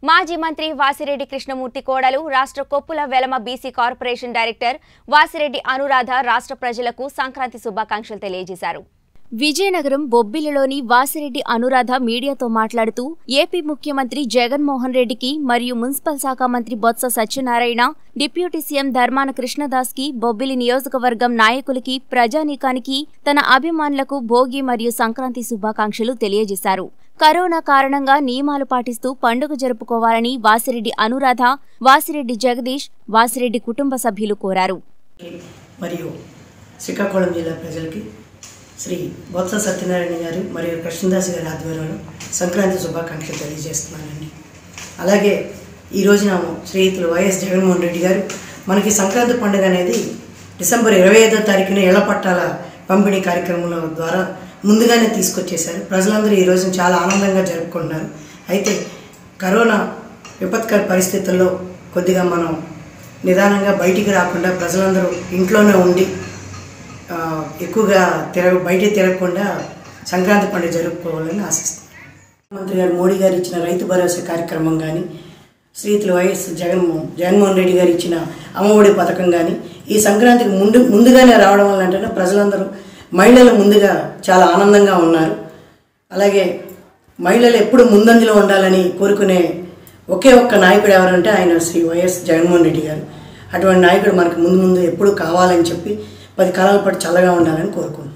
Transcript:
మాజీ మంత్రి వాసిరెడ్డి కృష్ణమూర్తి కోడలు రాష్ట్ర Koppula Velama BC corporation director Vasireddy Anuradha రాష్ట్ర ప్రజలకు సంక్రాంతి శుభాకాంక్షలు తెలియజేశారు విజయనగరం బొబ్బిలిలోని వాసిరెడ్డి అనురాధ మీడియాతో మాట్లాడుతూ ఏపీ ముఖ్యమంత్రి జగన్మోహన్ రెడ్డికి మరియు మున్సిపల్ శాఖ మంత్రి బొత్స సత్యనారాయణ డిప్యూటీ సీఎం ధర్మాన కృష్ణదాస్ కి బొబ్బిలి నియోజకవర్గం నాయకులకి ప్రజానీకానికి తన అభిమానులకు భోగి మరియు సంక్రాంతి శుభాకాంక్షలు తెలియజేశారు కరోనా కారణంగా నియమాలు పాటిస్తూ పండుగ జరుపుకోవాలని వాసిరెడ్డి అనురాధ వాసిరెడ్డి జగదీష్ వాసిరెడ్డి కుటుంబ సభ్యులు కోరారు మరియు శ్రీకాకుళం జిల్లా ప్రజలకి శ్రీ బొత్స సత్యనారాయణ గారు మరియు కృష్ణదాస్ గారి ఆధ్వర్యంలో సంక్రాంతి శుభాకాంక్షలు తెలియజేస్తున్నానండి అలాగే ఈ రోజున శ్రీయుతులు వైఎస్ జగన్మోహన్ రెడ్డి గారు మనకి సంక్రాంతి పండుగ అనేది డిసెంబర్ ఇరవై ఐదో తారీఖున ఇళ్ల పట్టాల పంపిణీ కార్యక్రమంలో ద్వారా ముందుగానే తీసుకొచ్చేశారు ప్రజలందరూ ఈ రోజున చాలా ఆనందంగా జరుపుకుంటున్నారు అయితే కరోనా విపత్కర పరిస్థితుల్లో కొద్దిగా మనం నిదానంగా బయటికి రాకుండా ప్రజలందరూ ఇంట్లోనే ఉండి ఆ, ఎక్కువగా తిరగ బయట తిరగకుండా సంక్రాంతి పండుగ జరుపుకోవాలని ఆశిస్తున్నాను ముఖ్యమంత్రి గారు మోడీ గారు ఇచ్చిన రైతు భరోసా కార్యక్రమం కానీ శ్రీతులు వైఎస్ జగన్మోహన్ జగన్మోహన్ రెడ్డి గారు ఇచ్చిన అమ్మఒడి పథకం కానీ ఈ సంక్రాంతికి ముందు ముందుగానే రావడం వల్ల అంటే ప్రజలందరూ మహిళలు ముందుగా చాలా ఆనందంగా ఉన్నారు అలాగే మహిళలు ఎప్పుడు ముందంజలో ఉండాలని కోరుకునే ఒకే ఒక్క నాయకుడు ఎవరంటే ఆయన శ్రీ వైఎస్ జగన్మోహన్ రెడ్డి గారు అటువంటి నాయకుడు మనకు ముందు ముందు ఎప్పుడు కావాలని చెప్పి పది కాలాల పాటు చల్లగా ఉండాలని కోరుకుంటున్నాను